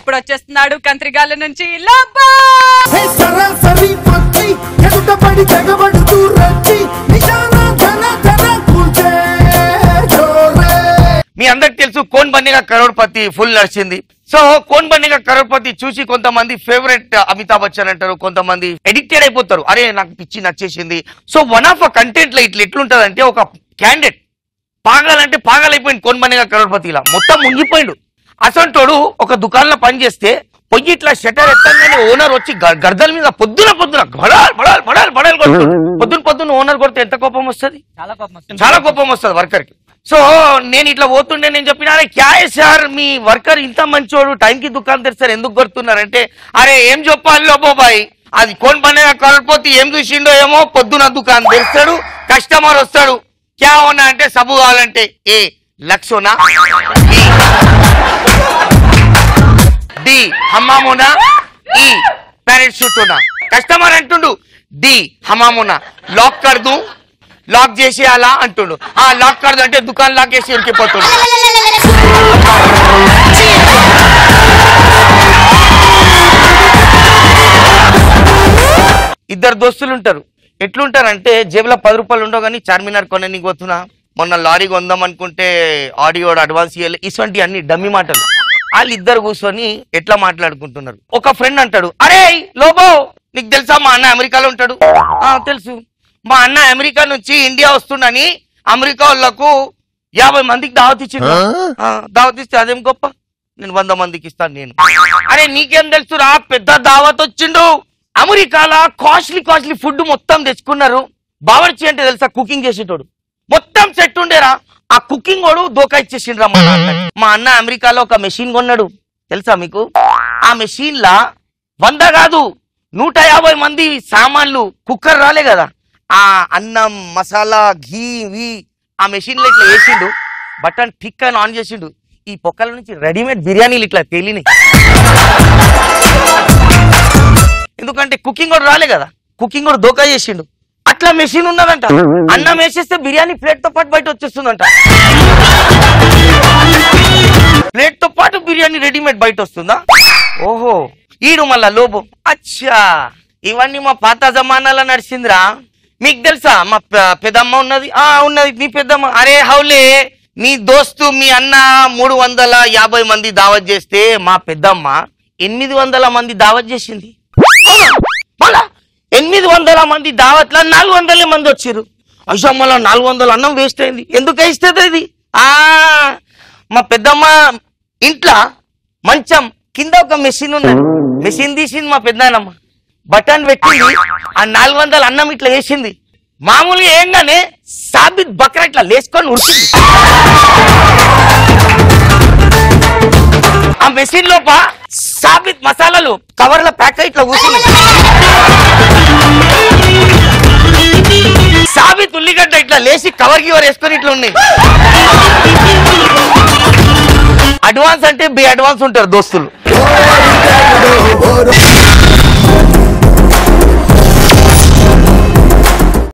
ఇప్పుడు వచ్చేస్తున్నాడు కంత్రిగాల నుంచి లబ్బా హే సరాసరి పక్షి ఎదుట పడి తెగబడుతూ రచ్చి నిశాన ధన ధన కూల్చే జోరే మీ అందరికి తెలుసు కోన్ బన్నీగా కరోడ్పతి ఫుల్ నడిచింది సో కోన్ బన్నీగా కరోడ్పతి చూసి కొంతమంది ఫేవరెట్ అమితాబ్ బచ్చన్ అంటారు కొంతమంది ఎడిక్టెడ్ అయిపోతారు అరే నాకు పిచ్చి నచ్చేసింది so one of a content లో ఇట్లా ఎట్లుంటదంటే ఒక క్యాండిడేట్ పాగాలంటే పాగాలైపోయింది కోన్ బన్నీగా కరోడ్పతి ఇలా మొత్తం మునిగిపోయిండు అసంటోడు ఒక దుకాణంలో పని చేస్తే పొయ్యి ఇట్లా షటర్ ఎత్తగానే ఓనర్ వచ్చి గ- గర్దల మీద పొద్దున పొద్దున బడాల్ బడాల్ బడాల్ బడాల్ కొడుతుంది పొద్దున పొద్దున ఓనర్ కొడితే ఎంత కోపం వస్తుంది చాలా కోపం వస్తుంది. చాలా కోపం వస్తుంది వర్కర్ కి సో నేను ఇట్లా పోతుండే నేను చెప్పిన అరే క్యా హై సార్ మీ వర్కర్ ఇంత మంచోడు టైంకి దుకాణం తెరిస్తారు ఎందుకు కొడుతున్నారంటే అరే ఏం చెప్పాలి లో బాబాయ్ అది కోన్ పండుగ కలపోతే ఏం చూసిండో ఏమో పొద్దున దుకాణం తెరుస్తాడు కస్టమర్ వస్తాడు క్యా ఉన్నా అంటే సబు కావాలంటే ఏ లక్షోనా బి డి హమ్మామునా ఈ ప్యారెట్ షూట్ ఉన్నా కస్టమర్ అంటుండు డి హమామునా లాక్ కర్దు లాక్ చేసి అలా అంటుండు ఆ లాక్ కర్దు అంటే దుకాణం లాక్ చేసి ఉరికిపోతుండు ఇద్దరు దోస్తులు ఉంటారు ఎట్లుంటారంటే జేబులో పది రూపాయలు ఉండవు కానీ చార్మినార్ కొనని పోతున్నా మొన్న లారీ కొందాం అనుకుంటే ఆడియో అడ్వాన్స్ ఇవ్వాలి ఇటువంటి అన్ని డమ్మి మాటలు వాళ్ళు ఇద్దరు కూర్చొని ఎట్లా మాట్లాడుకుంటున్నారు ఒక ఫ్రెండ్ అంటాడు అరే లోబో నీకు తెలుసా మా అన్న అమెరికాలో ఉంటాడు "ఆ, తెలుసు మా అన్న అమెరికా నుంచి ఇండియా వస్తుండని అమెరికా వాళ్ళకు యాభై మందికి దావత్ ఇచ్చిండు "ఆ, దావత్ ఇస్తే అదేం గొప్ప నేను వంద మందికి ఇస్తాను నేను అరే నీకేం తెలుసురా పెద్ద దావత్ వచ్చిండు అమెరికాలో కాస్ట్లీ కాస్ట్లీ ఫుడ్ మొత్తం తెచ్చుకున్నారు బావర్చి అంటే తెలుసా కుకింగ్ చేసేటోడు మొత్తం సెట్ ఉండేరా ఆ కుకింగ్ వాడు దోకా ఇచ్చేసిండ్రా మా నాన్న మా అన్న అమెరికాలో ఒక మెషిన్ కొన్నాడు తెలుసా మీకు ఆ మెషిన్ లా వంద కాదు నూట యాభై మంది సామాన్లు కుక్కర్ రాలే కదా ఆ అన్నం మసాలా ఘీ వీ ఆ మెషిన్ లో ఇట్లా వేసిండు బటన్ టిక్ అని ఆన్ చేసిండు ఈ పొక్కల నుంచి రెడీమేడ్ బిర్యానీలు ఇట్లా తేలినాయి ఎందుకంటే కుకింగ్ కూడా రాలే కదా కుకింగ్ కూడా దోకా చేసిండు అట్లా మెషిన్ ఉన్నదంట అన్నం వేసేస్తే బిర్యానీ ప్లేట్ తో పాటు బయట వచ్చేస్తుందంట ప్లేట్ తో పాటు బిర్యానీ రెడీమేడ్ బయట వస్తుందా ఓహో ఈడు మళ్ళా లోబు అచ్చా ఇవన్నీ మా పాత జమానాలో నడిచిందిరా మీకు తెలుసా మా పె- పెదమ్మ ఉన్నది ఆ ఉన్నది మీ పెద్దమ్మ అరే హౌలే నీ దోస్తు మీ అన్న మూడు వందల యాభై మంది దావత్ చేస్తే మా పెద్దమ్మ ఎనిమిది వందల మంది దావత్ చేసింది అవునా? మళ్ళా ఎనిమిది వందల మంది దావత్లో నాలుగు వందల మంది వచ్చారు అయ్యో మళ్ళా నాలుగు వందల అన్నం వేస్ట్ అయింది ఎందుకు వేస్తుంది ఇది ఆ మా పెద్దమ్మ ఇంట్లో మంచం కింద ఒక మెషిన్ ఉన్నది మెషిన్ తీసింది మా పెద్దనమ్మ బటన్ పెట్టింది ఆ నాలుగు వందల అన్నం ఇట్లా వేసింది మామూలుగా ఏంగానే సాబిత్ బక్రా ఇట్లా లేసుకొని ఉరికింది ఆ మెషిన్ లోప సాబిత్ మసాలాలు కవర్ల ప్యాక్ ఇట్లా కూర్చుంది సాబిత్ ఉల్లిగడ్డ ఇట్లా లేచి కవర్ గివర్ వేసుకొని ఇట్లా ఉన్నాయి అడ్వాన్స్ అంటే బి అడ్వాన్స్ ఉంటారు దోస్తులు ఓరి